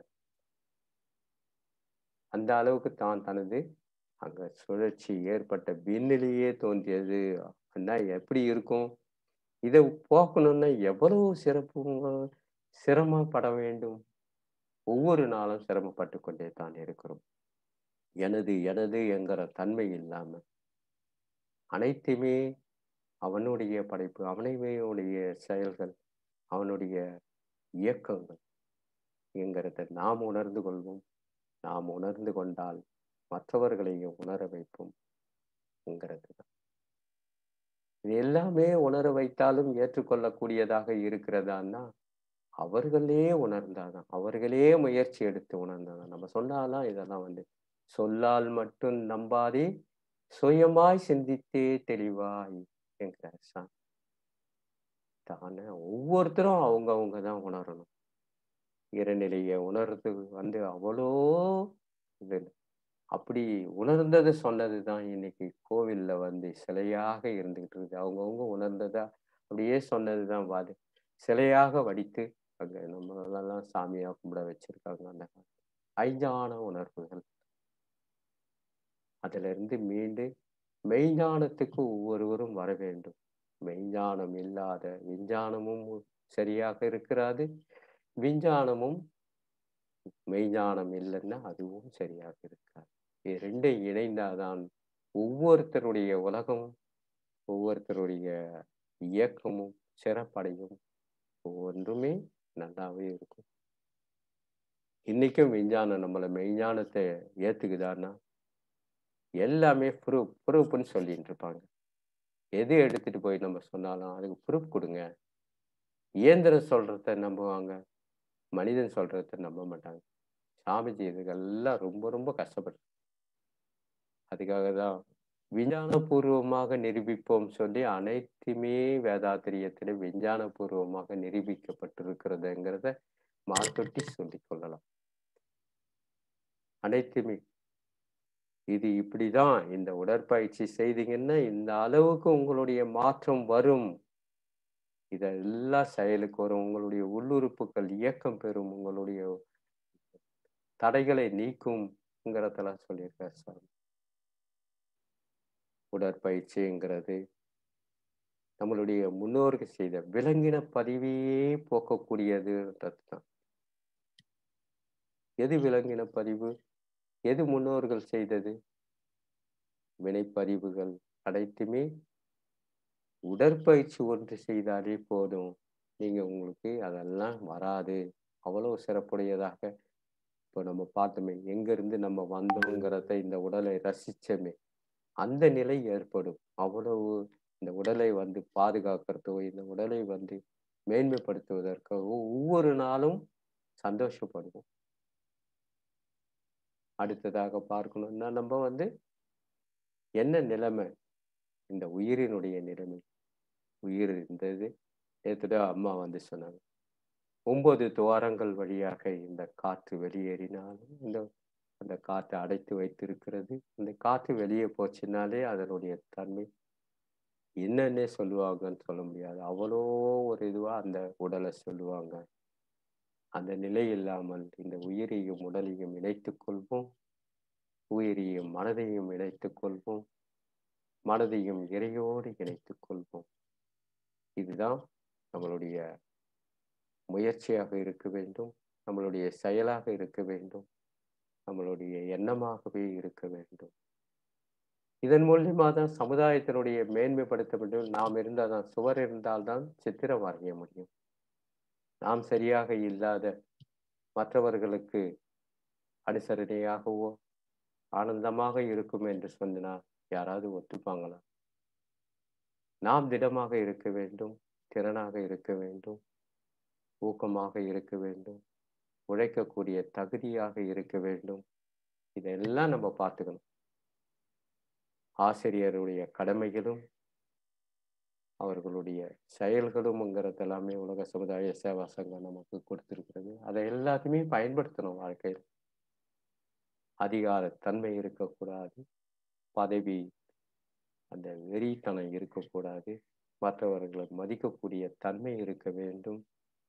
அந்த அளவுக்கு தான் தனது அங்க சுழற்சி ஏற்பட்ட விண்ணிலேயே தோன்றியது அப்படின்னா எப்படி இருக்கும் இதை போக்கணும்னா எவ்வளவு சிறப்பு சிரமப்பட வேண்டும் ஒவ்வொரு நாளும் சிரமப்பட்டு கொண்டே தான் இருக்கிறோம் எனது எனது என்கிற தன்மை இல்லாம அனைத்துமே அவனுடைய படைப்பு அவனையுடைய செயல்கள் அவனுடைய இயக்கங்கள் என்கிறத நாம் உணர்ந்து கொள்வோம் நாம் உணர்ந்து கொண்டால் மற்றவர்களையும் உணர வைப்போம் என்கிறது தான் இது எல்லாமே உணர வைத்தாலும் ஏற்றுக்கொள்ளக்கூடியதாக இருக்கிறதான்னா அவர்களே உணர்ந்தாதான் அவர்களே முயற்சி எடுத்து உணர்ந்தாதான் நம்ம சொன்னாலாம் இதெல்லாம் வந்து சொல்லால் மட்டும் நம்பாதே சுயமாய் சிந்தித்தே தெளிவாய் என்கிறார் சாமி தானே ஒவ்வொருத்தரும் அவங்க அவங்க தான் உணரணும் இறைநிலையை உணர்றது வந்து அவ்வளோ இது அப்படி உணர்ந்ததை சொன்னது தான் இன்னைக்கு கோவில்ல வந்து சிலையாக இருந்துகிட்டு இருக்குது அவங்கவுங்க உணர்ந்ததா அப்படியே சொன்னது தான் வாது சிலையாக வடித்து அங்க நம்மளெல்லாம் சாமியா கும்பிட வச்சிருக்காங்க அந்த ஐஞான உணர்வுகள் அதுல இருந்து மீண்டு மெய்ஞானத்துக்கு ஒவ்வொருவரும் வர வேண்டும் மெய்ஞானம் இல்லாத விஞ்ஞானமும் சரியாக இருக்கிறாது விஞ்ஞானமும் மெய்ஞானம் இல்லைன்னா அதுவும் சரியாக இருக்காது இது ரெண்டும் இணைந்தாதான் ஒவ்வொருத்தருடைய உலகமும் ஒவ்வொருத்தருடைய இயக்கமும் சிறப்படையும் ஒவ்வொன்றுமே நல்லாவே இருக்கும் இன்னைக்கும் விஞ்ஞானம் நம்மளை மெய்ஞானத்தை ஏத்துக்குதான்னா எல்லாமே ப்ரூஃப் ப்ரூஃப்னு சொல்லிட்டு இருப்பாங்க எது எடுத்துட்டு போய் நம்ம சொன்னாலும் அதுக்கு ப்ரூஃப் கொடுங்க இயந்திரம் சொல்றத நம்புவாங்க மனிதன் சொல்றத நம்ப மாட்டாங்க சாமிஜி இதுக்கெல்லாம் ரொம்ப ரொம்ப கஷ்டப்படு அதுக்காக தான் விஞ்ஞானபூர்வமாக நிரூபிப்போம் சொல்லி அனைத்துமே வேதாத்திரியத்தில் விஞ்ஞானபூர்வமாக நிரூபிக்கப்பட்டிருக்கிறதுங்கிறத மாத்தொட்டி சொல்லிக் கொள்ளலாம் அனைத்துமே இது இப்படிதான் இந்த உடற்பயிற்சி செய்தீங்கன்னா இந்த அளவுக்கு உங்களுடைய மாற்றம் வரும் இதெல்லாம் செயலுக்கு வரும் உங்களுடைய உள்ளுறுப்புகள் இயக்கம் பெறும் உங்களுடைய தடைகளை நீக்கும்ங்கிறதெல்லாம் சொல்லியிருக்கார் சார் உடற்பயிற்சிங்கிறது நம்மளுடைய முன்னோர்கள் செய்த விலங்கின பதிவையே போக்கக்கூடியதுன்றது தான் எது விலங்கின பதிவு எது முன்னோர்கள் செய்தது வினைப்பதிவுகள் அனைத்துமே உடற்பயிற்சி ஒன்று செய்தாலே போதும் நீங்க உங்களுக்கு அதெல்லாம் வராது அவ்வளவு சிறப்புடையதாக இப்போ நம்ம பார்த்தோமே எங்கிருந்து நம்ம வந்தோங்கிறத இந்த உடலை ரசிச்சோமே அந்த நிலை ஏற்படும் அவ்வளவு இந்த உடலை வந்து பாதுகாக்கிறதோ இந்த உடலை வந்து மேன்மைப்படுத்துவதற்காகவோ ஒவ்வொரு நாளும் சந்தோஷப்படுவோம் அடுத்ததாக பார்க்கணும்னா நம்ம வந்து என்ன நிலைமை இந்த உயிரினுடைய நிலைமை உயிர் இருந்தது நேற்றுட அம்மா வந்து சொன்னாங்க ஒன்பது துவாரங்கள் வழியாக இந்த காற்று வெளியேறினாலும் இந்த அந்த காற்றை அடைத்து வைத்திருக்கிறது இந்த காற்று வெளியே போச்சுனாலே அதனுடைய தன்மை என்னன்னே சொல்லுவாங்கன்னு சொல்ல முடியாது அவ்வளோ ஒரு இதுவா அந்த உடலை சொல்லுவாங்க அந்த நிலை இல்லாமல் இந்த உயிரையும் உடலையும் இணைத்துக் கொள்வோம் உயிரையும் மனதையும் இணைத்துக் கொள்வோம் மனதையும் இறையோடு இணைத்துக் கொள்வோம் இதுதான் நம்மளுடைய முயற்சியாக இருக்க வேண்டும் நம்மளுடைய செயலாக இருக்க வேண்டும் நம்மளுடைய எண்ணமாகவே இருக்க வேண்டும் இதன் மூலியமா தான் சமுதாயத்தினுடைய மேன்மைப்படுத்த வேண்டும் நாம் இருந்தால் தான் சுவர் இருந்தால்தான் சித்திரம் வரைய முடியும் நாம் சரியாக இல்லாத மற்றவர்களுக்கு அனுசரணையாகவோ ஆனந்தமாக இருக்கும் என்று சொன்னால் யாராவது ஒத்துப்பாங்களா நாம் திடமாக இருக்க வேண்டும் திறனாக இருக்க வேண்டும் ஊக்கமாக இருக்க வேண்டும் உழைக்கக்கூடிய தகுதியாக இருக்க வேண்டும் இதெல்லாம் நம்ம பார்த்துக்கணும் ஆசிரியருடைய கடமைகளும் அவர்களுடைய செயல்களும்ங்கிறது எல்லாமே உலக சமுதாய சேவா சங்கம் நமக்கு கொடுத்திருக்கிறது அதை எல்லாத்தையுமே பயன்படுத்தணும் வாழ்க்கையில் அதிகார தன்மை இருக்கக்கூடாது பதவி அந்த வெறித்தனம் இருக்கக்கூடாது மற்றவர்களை மதிக்கக்கூடிய தன்மை இருக்க வேண்டும்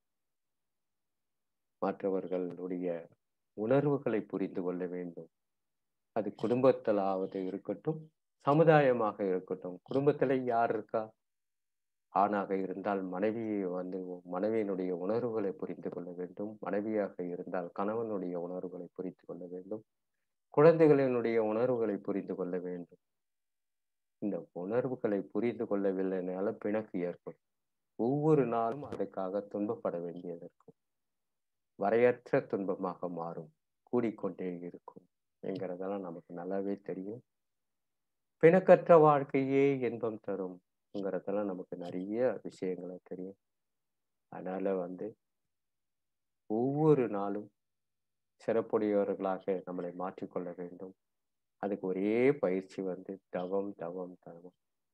மற்றவர்களுடைய உணர்வுகளை புரிந்து கொள்ள வேண்டும் அது குடும்பத்திலாவது இருக்கட்டும் சமுதாயமாக இருக்கட்டும் குடும்பத்துல யார் இருக்கா ஆணாக இருந்தால் மனைவியை வந்து மனைவியினுடைய உணர்வுகளை புரிந்து கொள்ள வேண்டும் மனைவியாக இருந்தால் கணவனுடைய உணர்வுகளை புரிந்து கொள்ள வேண்டும் குழந்தைகளினுடைய உணர்வுகளை புரிந்து கொள்ள வேண்டும் இந்த உணர்வுகளை புரிந்து கொள்ளவில்லைனால பிணக்கு ஏற்படும் ஒவ்வொரு நாளும் அதுக்காக துன்பப்பட வேண்டியது இருக்கும் வரையற்ற துன்பமாக மாறும் கூடிக்கொண்டே இருக்கும் என்கிறதெல்லாம் நமக்கு நல்லாவே தெரியும் பிணக்கற்ற வாழ்க்கையே இன்பம் தரும்ங்கிறதெல்லாம் நமக்கு நிறைய விஷயங்களை தெரியும் அதனால வந்து ஒவ்வொரு நாளும் சிறப்புடையவர்களாக நம்மளை மாற்றிக்கொள்ள வேண்டும் அதுக்கு ஒரே பயிற்சி வந்து தவம் தவம் தவம்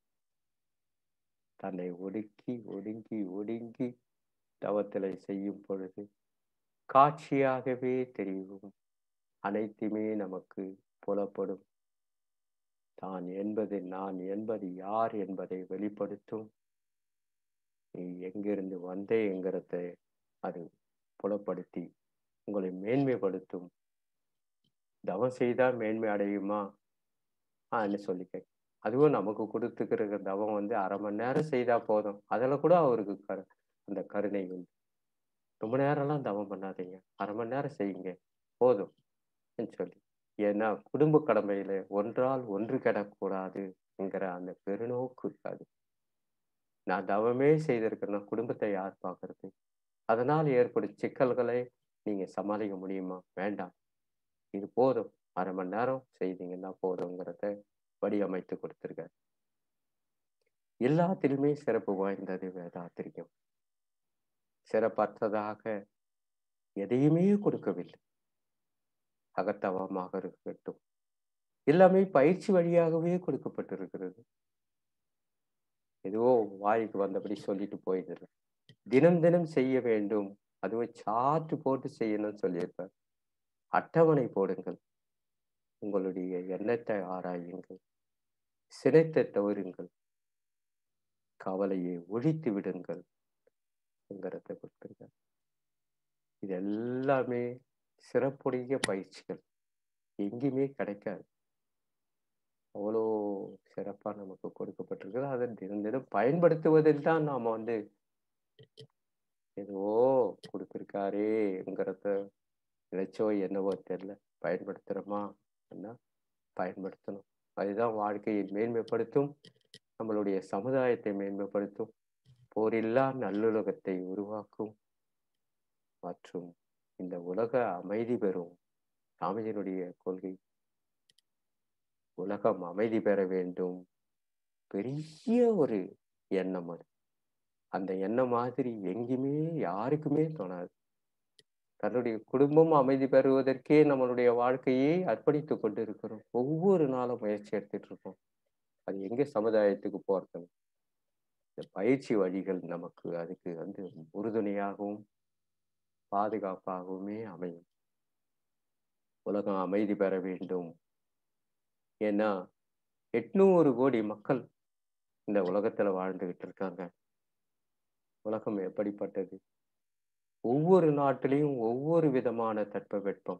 தன்னை ஒடுக்கி ஒடுங்கி ஒடுங்கி தவத்திலை செய்யும் பொழுது காட்சியாகவே தெரியும் அனைத்துமே நமக்கு புலப்படும் தான் என்பது நான் என்பது யார் என்பதை வெளிப்படுத்தும் நீ எங்கிருந்து வந்தே என்கிறத அது புலப்படுத்தி உங்களை மேன்மைப்படுத்தும் தவம் செய்தா மேன்மை அடையுமா ஆன்னு சொல்லிக்க அதுவும் நமக்கு கொடுத்துக்கிற தவம் வந்து அரை மணி நேரம் செய்தா போதும் அதில் கூட அவருக்கு கரு அந்த கருணை உண்டு ரொம்ப நேரம்லாம் தவம் பண்ணாதீங்க அரை மணி நேரம் செய்யுங்க போதும் சொல்லி ஏன்னா குடும்ப கடமையில ஒன்றால் ஒன்று கிடக்கூடாதுங்கிற அந்த பெருநோக்கு இருக்காது நான் தவமே செய்திருக்கேன்னா குடும்பத்தை யார் பார்க்கறது அதனால் ஏற்படும் சிக்கல்களை நீங்க சமாளிக்க முடியுமா வேண்டாம் இது போதும் அரை மணி நேரம் செய்தீங்கன்னா போதுங்கிறத வடிவமைத்து கொடுத்துருக்காரு எல்லாத்திலுமே சிறப்பு வாய்ந்தது வேதாத்திரியம் சிறப்பற்றதாக எதையுமே கொடுக்கவில்லை அகத்தவமாக இருக்கட்டும் எல்லாமே பயிற்சி வழியாகவே கொடுக்கப்பட்டிருக்கிறது ஏதோ வாய்க்கு வந்தபடி சொல்லிட்டு போயிடுது தினம் தினம் செய்ய வேண்டும் அதுவும் சாட்டு போட்டு செய்யணும்னு சொல்லியிருப்பார் அட்டவணை போடுங்கள் உங்களுடைய எண்ணத்தை ஆராயுங்கள் சினைத்தை தவறுங்கள் கவலையை ஒழித்து விடுங்கள் என்கிறத கொடுத்துருக்கார் இது எல்லாமே சிறப்புடைய பயிற்சிகள் எங்கேயுமே கிடைக்காது அவ்வளோ சிறப்பாக நமக்கு கொடுக்கப்பட்டிருக்குது அதை தினம் தினம் பயன்படுத்துவதில் தான் நாம் வந்து ஏதோ கொடுத்துருக்காரேங்கிறத நினைச்சோ என்னவோ தெரியல பயன்படுத்துகிறோமா என்ன பயன்படுத்தணும் அதுதான் வாழ்க்கையை மேன்மைப்படுத்தும் நம்மளுடைய சமுதாயத்தை மேன்மைப்படுத்தும் போரில்லா நல்லுலகத்தை உருவாக்கும் மற்றும் இந்த உலக அமைதி பெறும் சாமிஜியினுடைய கொள்கை உலகம் அமைதி பெற வேண்டும் பெரிய ஒரு எண்ணம் அது அந்த எண்ணம் மாதிரி எங்கேயுமே யாருக்குமே தோணாது தன்னுடைய குடும்பம் அமைதி பெறுவதற்கே நம்மளுடைய வாழ்க்கையை அர்ப்பணித்து கொண்டு இருக்கிறோம் ஒவ்வொரு நாளும் முயற்சி எடுத்துட்டு இருக்கோம் அது எங்க சமுதாயத்துக்கு போறது இந்த பயிற்சி வழிகள் நமக்கு அதுக்கு வந்து உறுதுணையாகவும் பாதுகாப்பாகவுமே அமையும் உலகம் அமைதி பெற வேண்டும் ஏன்னா எட்நூறு கோடி மக்கள் இந்த உலகத்துல வாழ்ந்துகிட்டு இருக்காங்க உலகம் எப்படிப்பட்டது ஒவ்வொரு நாட்டிலையும் ஒவ்வொரு விதமான தட்பவெப்பம்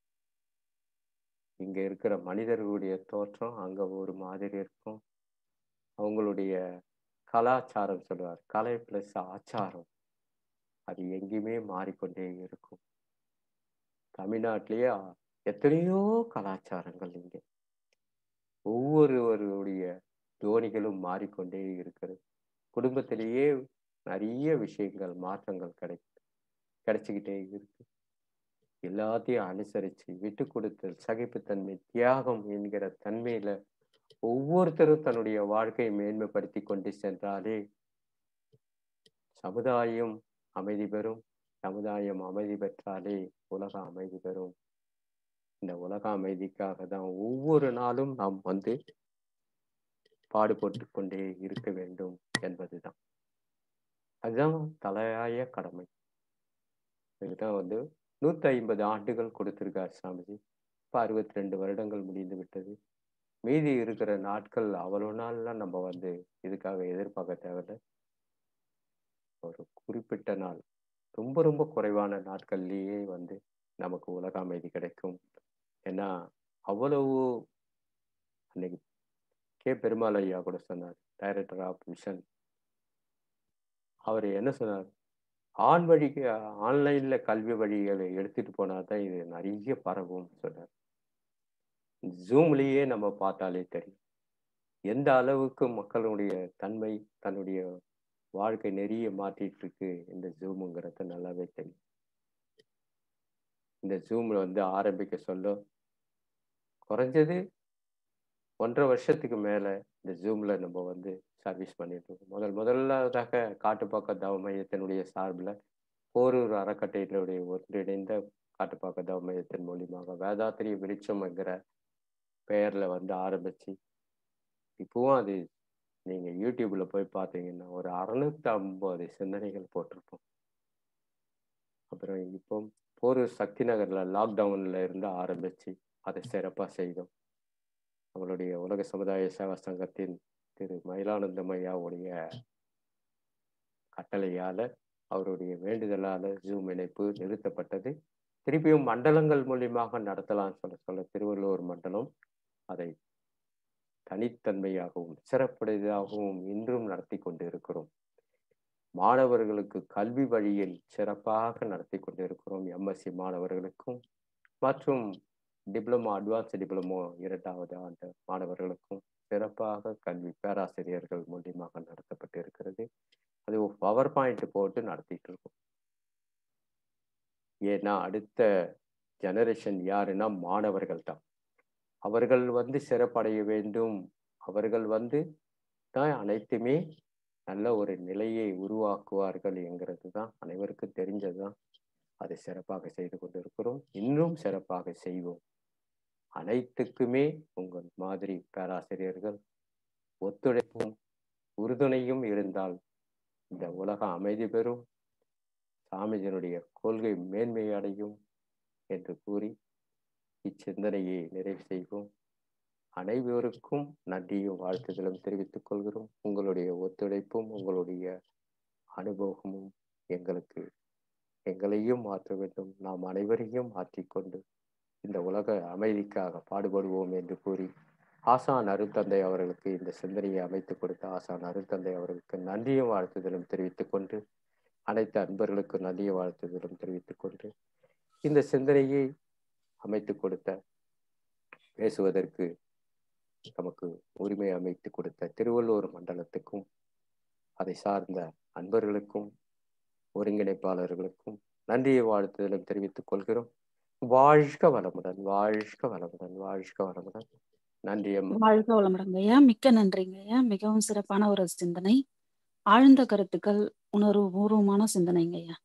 இங்க இருக்கிற மனிதர்களுடைய தோற்றம் அங்க ஒரு மாதிரி இருக்கும் அவங்களுடைய கலாச்சாரம் சொல்லுவார் கலை பிளஸ் ஆச்சாரம் அது எங்கேயுமே மாறிக்கொண்டே இருக்கும் தமிழ்நாட்டிலேயே எத்தனையோ கலாச்சாரங்கள் இங்கே ஒவ்வொருவருடைய தோணிகளும் மாறிக்கொண்டே இருக்கிறது குடும்பத்திலேயே நிறைய விஷயங்கள் மாற்றங்கள் கிடை கிடைச்சிக்கிட்டே இருக்கு எல்லாத்தையும் அனுசரிச்சு விட்டு கொடுத்தல் சகிப்புத்தன்மை தியாகம் என்கிற தன்மையில ஒவ்வொருத்தரும் தன்னுடைய வாழ்க்கையை மேன்மைப்படுத்தி கொண்டு சென்றாலே சமுதாயம் அமைதி பெறும் சமுதாயம் அமைதி பெற்றாலே உலகம் அமைதி பெறும் இந்த உலக அமைதிக்காக தான் ஒவ்வொரு நாளும் நாம் வந்து பாடுபட்டு கொண்டே இருக்க வேண்டும் என்பதுதான் அதுதான் தலையாய கடமை இதுதான் வந்து நூத்தி ஐம்பது ஆண்டுகள் கொடுத்திருக்கார் சாமிஜி இப்ப அறுபத்தி ரெண்டு வருடங்கள் முடிந்து விட்டது மீதி இருக்கிற நாட்கள் அவ்வளவு நாள்லாம் நம்ம வந்து இதுக்காக எதிர்பார்க்க தேவையில்லை ஒரு குறிப்பிட்ட நாள் ரொம்ப ரொம்ப குறைவான நாட்கள்லேயே வந்து நமக்கு உலக அமைதி கிடைக்கும் ஏன்னா அவ்வளவு அன்னைக்கு கே பெருமாள் ஐயா கூட சொன்னார் டைரக்டர் ஆஃப் மிஷன் அவர் என்ன சொன்னார் ஆண் வழிக்கு ஆன்லைன்ல கல்வி வழிகளை எடுத்துட்டு போனா தான் இது நிறைய பரவும் சொன்னார் ஜூம்லேயே நம்ம பார்த்தாலே தெரியும் எந்த அளவுக்கு மக்களுடைய தன்மை தன்னுடைய வாழ்க்கை நெறிய மாற்றிட்டு இருக்கு இந்த ஜூமுங்கிறத நல்லாவே தெரியும் இந்த ஜூம்ல வந்து ஆரம்பிக்க சொல்ல குறைஞ்சது ஒன்றரை வருஷத்துக்கு மேல இந்த ஜூம்ல நம்ம வந்து சர்வீஸ் பண்ணிட்டு இருக்கோம் முதல் முதல்லதாக காட்டுப்பாக்க தவ மையத்தினுடைய சார்பில் போரூர் அறக்கட்டளையுடைய ஒன்றிணைந்த காட்டுப்பாக்க தவ மையத்தின் மூலியமாக வேதாத்திரி விருட்சம் என்கிற பெயர்ல வந்து ஆரம்பிச்சு இப்பவும் அது நீங்க யூடியூப்ல போய் பார்த்தீங்கன்னா ஒரு அறுநூத்தி ஐம்பது சிந்தனைகள் போட்டிருப்போம் அப்புறம் இப்போ போரூர் சக்தி நகர்ல லாக்டவுன்ல இருந்து ஆரம்பிச்சு அதை சிறப்பா செய்தோம் நம்மளுடைய உலக சமுதாய சேவா சங்கத்தின் திரு மயிலானந்தம் ஐயாவுடைய கட்டளையால அவருடைய வேண்டுதலால ஜூம் இணைப்பு நிறுத்தப்பட்டது திருப்பியும் மண்டலங்கள் மூலியமாக நடத்தலாம் சொல்ல சொல்ல திருவள்ளுவர் மண்டலம் அதை தனித்தன்மையாகவும் சிறப்புடையதாகவும் இன்றும் நடத்தி கொண்டு இருக்கிறோம் மாணவர்களுக்கு கல்வி வழியில் சிறப்பாக நடத்தி கொண்டு இருக்கிறோம் எம்எஸ்சி மாணவர்களுக்கும் மற்றும் டிப்ளமோ அட்வான்ஸ் டிப்ளமோ இரண்டாவது ஆண்டு மாணவர்களுக்கும் சிறப்பாக கல்வி பேராசிரியர்கள் மூலியமாக நடத்தப்பட்டு இருக்கிறது அது பவர் பாயிண்ட் போட்டு நடத்திட்டு இருக்கோம் ஏன்னா அடுத்த ஜெனரேஷன் யாருன்னா மாணவர்கள் தான் அவர்கள் வந்து சிறப்படைய வேண்டும் அவர்கள் வந்து தான் அனைத்துமே நல்ல ஒரு நிலையை உருவாக்குவார்கள் என்கிறது தான் அனைவருக்கும் தெரிஞ்சது தான் அதை சிறப்பாக செய்து கொண்டிருக்கிறோம் இன்னும் சிறப்பாக செய்வோம் அனைத்துக்குமே உங்கள் மாதிரி பேராசிரியர்கள் ஒத்துழைப்பும் உறுதுணையும் இருந்தால் இந்த உலகம் அமைதி பெறும் சாமிஜனுடைய கொள்கை மேன்மை அடையும் என்று கூறி இச்சிந்தனையை நிறைவு செய்வோம் அனைவருக்கும் நன்றியும் வாழ்த்துதலும் தெரிவித்துக் கொள்கிறோம் உங்களுடைய ஒத்துழைப்பும் உங்களுடைய அனுபவமும் எங்களுக்கு எங்களையும் மாற்ற வேண்டும் நாம் அனைவரையும் மாற்றிக்கொண்டு இந்த உலக அமைதிக்காக பாடுபடுவோம் என்று கூறி ஆசான் அருத்தந்தை அவர்களுக்கு இந்த சிந்தனையை அமைத்துக் கொடுத்த ஆசான் அருத்தந்தை அவர்களுக்கு நன்றியும் வாழ்த்துதலும் தெரிவித்துக் கொண்டு அனைத்து அன்பர்களுக்கு நன்றிய வாழ்த்துதலும் தெரிவித்துக் கொண்டு இந்த சிந்தனையை அமைத்துக் கொடுத்த பேசுவதற்கு நமக்கு உரிமை அமைத்து கொடுத்த திருவள்ளூர் மண்டலத்துக்கும் அதை சார்ந்த அன்பர்களுக்கும் ஒருங்கிணைப்பாளர்களுக்கும் நன்றியை வாழ்த்துதலும் தெரிவித்துக் கொள்கிறோம் வாழ்க வளமுடன் வாழ்க வளமுடன் வாழ்க வளமுடன் நன்றி அம்மா வாழ்க வளமுடன் ஐயா மிக்க நன்றிங்க ஐயா மிகவும் சிறப்பான ஒரு சிந்தனை ஆழ்ந்த கருத்துக்கள் உணர்வு பூர்வமான சிந்தனைங்க ஐயா